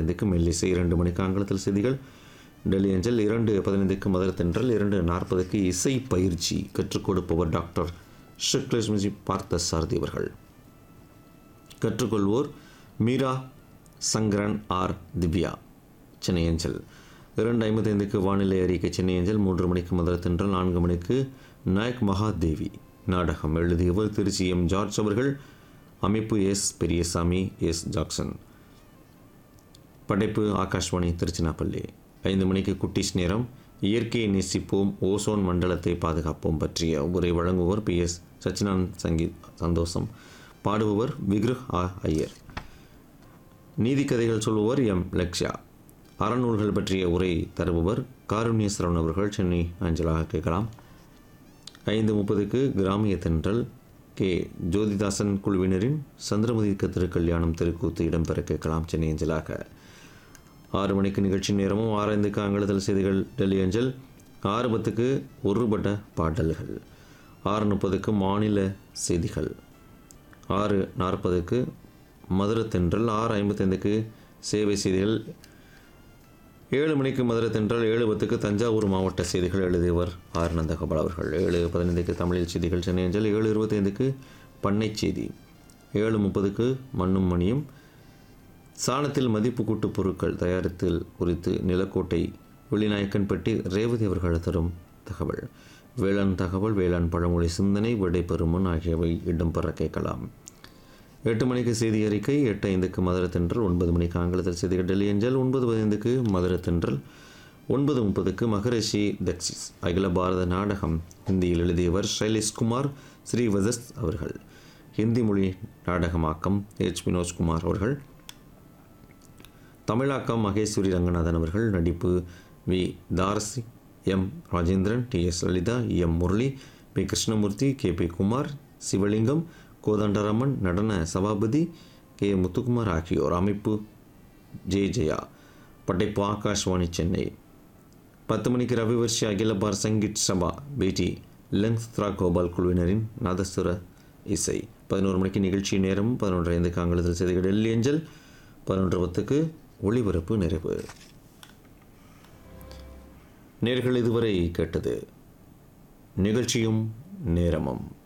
பதினைந்துக்கு மெல்லிசை இரண்டு மணிக்கு ஆங்கிலத்தில் செய்திகள் டெல்லி அஞ்சல் இரண்டு பதினைந்துக்கு மதுரை தென்றல் இரண்டு நாற்பதுக்கு இசை பயிற்சி கற்றுக் கொடுப்பவர் டாக்டர் ஷுக்லட்சுமி பார்த்த சாரதி அவர்கள் கற்றுக்கொள்வோர் மீரா சங்கரன் ஆர் திவ்யா சென்னை அஞ்சல் இரண்டு ஐம்பத்தைந்துக்கு வானிலை அறிக்கை சென்னை அஞ்சல் மூன்று மணிக்கு மதுரை தென்றல் நான்கு மணிக்கு நாயக் மகாதேவி நாடகம் எழுதியவர் திருச்சி எம் ஜார்ஜ் அவர்கள் அமைப்பு எஸ் பெரியசாமி எஸ் ஜாக்சன் படைப்பு ஆகாஷ்வாணி திருச்சினாப்பள்ளி ஐந்து மணிக்கு குட்டிஸ் நேரம் இயற்கையை நேசிப்போம் ஓசோன் மண்டலத்தை பாதுகாப்போம் பற்றிய உரை வழங்குவோர் பி எஸ் சச்சினானந்த் சங்கீத் சந்தோஷம் பாடுபவர் விக்ருஹ் ஆ ஐயர் நீதி கதைகள் சொல்பவர் எம் லக்ஷ்யா அறநூல்கள் பற்றிய உரை தருபவர் காருண்யஸ்வரன் அவர்கள் சென்னை அஞ்சலாக கேட்கலாம் ஐந்து முப்பதுக்கு கிராமிய தென்றல் கே ஜோதிதாசன் குழுவினரின் சந்திரமுதிக்க திருக்கல்யாணம் திருக்கூத்து இடம்பெற கேட்கலாம் சென்னை அஞ்சலாக ஆறு மணிக்கு நிகழ்ச்சி நேரமும் ஆறு ஐந்துக்கு ஆங்கிலத்தில் செய்திகள் டெல்லி அஞ்சல் ஆறு பத்துக்கு ஒருபட்ட பாடல்கள் ஆறு முப்பதுக்கு மாநில செய்திகள் ஆறு நாற்பதுக்கு மதுரை தென்றல் ஆறு ஐம்பத்தைந்துக்கு சேவை செய்திகள் ஏழு மணிக்கு மதுரை தென்றல் ஏழு பத்துக்கு தஞ்சாவூர் மாவட்ட செய்திகள் எழுதியவர் ஆர் நந்தகோபால் அவர்கள் ஏழு பதினைந்துக்கு தமிழில் செய்திகள் சென்னை அஞ்சல் ஏழு இருபத்தைந்துக்கு பண்ணை செய்தி ஏழு முப்பதுக்கு மண்ணும் மணியும் சாணத்தில் மதிப்பு கூட்டு பொருட்கள் தயாரித்தல் குறித்து நிலக்கோட்டை வெளிநாயக்கன்பட்டி ரேவதி அவர்கள் தரும் தகவல் வேளாண் தகவல் வேளாண் பழமொழி சிந்தனை விடைபெறுமுன் ஆகியவை இடம்பெற கேட்கலாம் எட்டு மணிக்கு செய்தி அறிக்கை எட்டு ஐந்துக்கு மதுரை தென்றல் ஒன்பது மணிக்கு ஆங்கிலத்தில் செய்திகள் டெல்லி அஞ்சல் ஒன்பது பதினைந்துக்கு மதுரை தென்றல் ஒன்பது முப்பதுக்கு மகரிஷி தக்ஷிஸ் அகில பாரத நாடகம் ஹிந்தியில் எழுதியவர் ஷைலேஷ்குமார் ஸ்ரீவதஸ் அவர்கள் ஹிந்தி மொழி நாடகமாக்கம் எச் வினோஜ்குமார் அவர்கள் தமிழாக்கம் மகேஸ்வரி ரங்கநாதன் அவர்கள் நடிப்பு V Tharasi M Rajendran T S Lalitha M Murali P Krishnamurthy K P Kumar Sivalingam Kothandaraman நடன சபாபதி கே முத்துக்குமார் ஆகியோர் அமைப்பு ஜே ஜெயா படைப்பு ஆகாஷ்வாணி சென்னை பத்து மணிக்கு ரவிவர்ஷி அகில பார் சங்கீத் சபா பேட்டி லெங்ஸ்த்ரா கோபால் குழுவினரின் நாதஸ்வர இசை பதினோரு மணிக்கு நிகழ்ச்சி நேரம் பதினொன்று ஐந்துக்கு ஆங்கிலத்தில் செய்திகள் டெல்லி ஏஞ்சல் பதினொன்று பத்துக்கு ஒளிபரப்பு நிறைவு நேர்கள் இதுவரை கேட்டது நிகழ்ச்சியும் நேரமும்